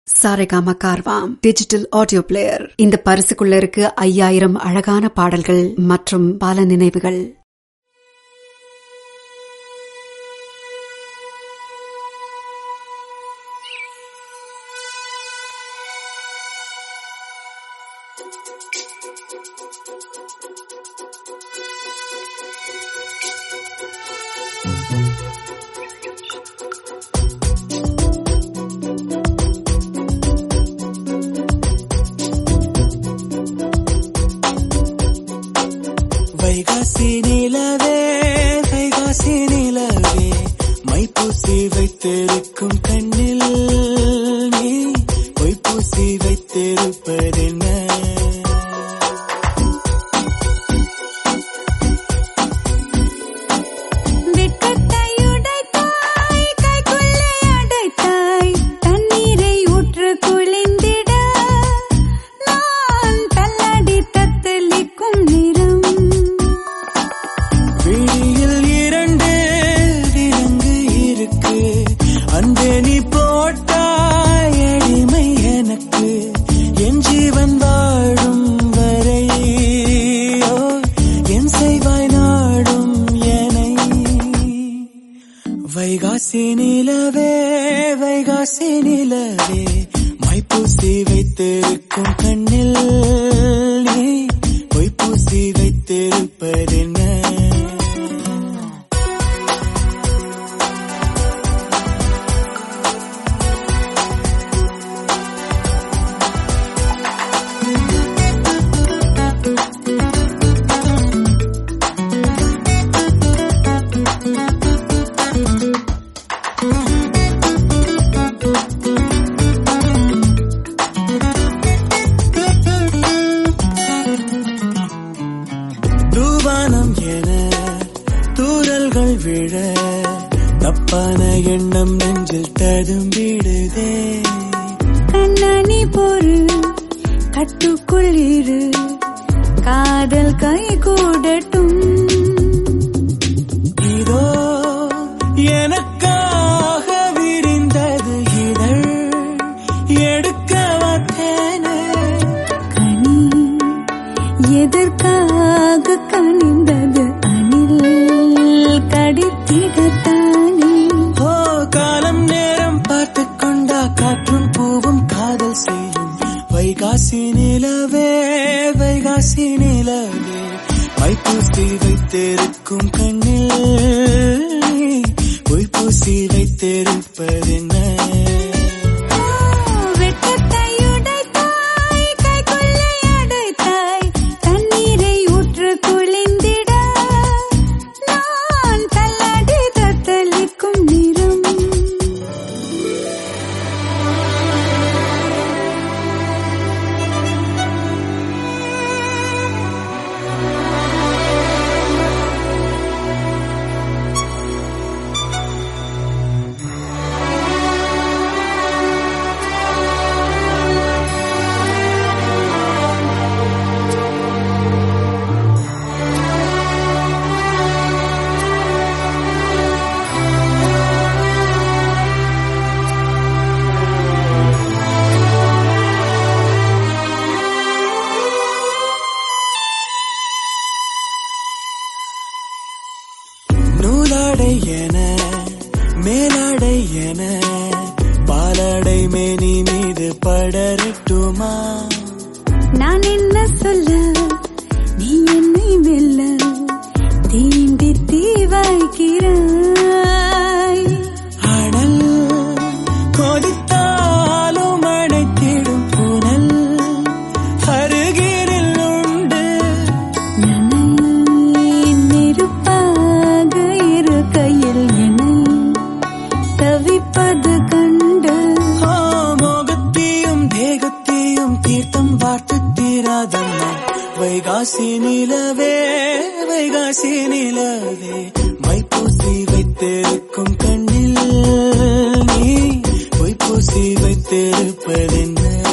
Saregama Carvaan digital audio player இந்த பரிசுக்குள்ள இருக்கு ஐயாயிரம் அழகான பாடல்கள் மற்றும் பல நினைவுகள் வைகாசி நிலவே வைகாசி நிலவே மைப்பூசி வைத்திருக்கும் கண்ணில் நீ பொய்ப்பூசி வைத்திருப்பதென்ன வெட்கத்தை உடைத்தாய், கைக்குள்ளே அடைத்தாய், தண்ணீரை ஊற்று குளிந்திட, நான் தள்ளாடி தத்தளிக்கும் நிறம். விழியில் இரண்டு விலங்கு இருக்கு அன்பே நீ போட்டாய் அடிமை எனக்கு என் ஜீவன் வாழும் வரை ஓ, என் செய்வாய் நாடும் எனை வைகாசி நிலவே வைகாசி நிலவே மைப்பூசி வைத்திருக்கும் கண்ணில் நீ பொய்ப்பூசி வைத்திருப்பதென்ன தூவானம் என தூரல்கள் விழ தப்பான எண்ணம் நெஞ்சில் ததும்பிடுதே கண்ணாணி பொறு கட்டுக்குள் இரு காதல் கை கூடட்டும் இதோ எனக்காக விரிந்தது இதழ் எடுக்க வந்தேனே கனி எதற்காக கனிந்தது அணில் கடித்திடத்தானே ஓ காலம் நேரம் பார்த்து கொண்டா காற்றும் பூவும் காதல் செய்யும் வைகாசி நிலவே வைகாசி நிலவே மைப்பூசி வைத்திருக்கும் கண்ணில் நீ பொய்ப்பூசி வைத்திருப்பதென்ன வெட்கத்தை உடைத்தாய், கைக்குள்ளே அடைத்தாய், தண்ணீரை ஊற்று குளிந்திட, நான் தள்ளாடி தத்தளிக்கும் நிறம். நூலாடை என மேலாடை என பாலாடை மேனி மீது படரட்டுமா நான் என்ன சொல்ல நீ என்னை வெல்ல தீண்டி தீவாய்க்கிறாய் அனல் கொதித்தாலும் அணைத்திடும் புனல் அருகிரில் உண்டு நனையை நெருப்பாக இரு கையில் என்னை தவிப்பது கண்டு ஆ, மோகத்தையும் தேகத்தையும் தீர்த்தம் பார்த்து தீராதம்மா வைகாசி நிலவே வைகாசி நிலவே மைப்பூசி வைத்திருக்கும் கண்ணில் நீ பொய்ப்பூசி வைத்திருப்பதென்ன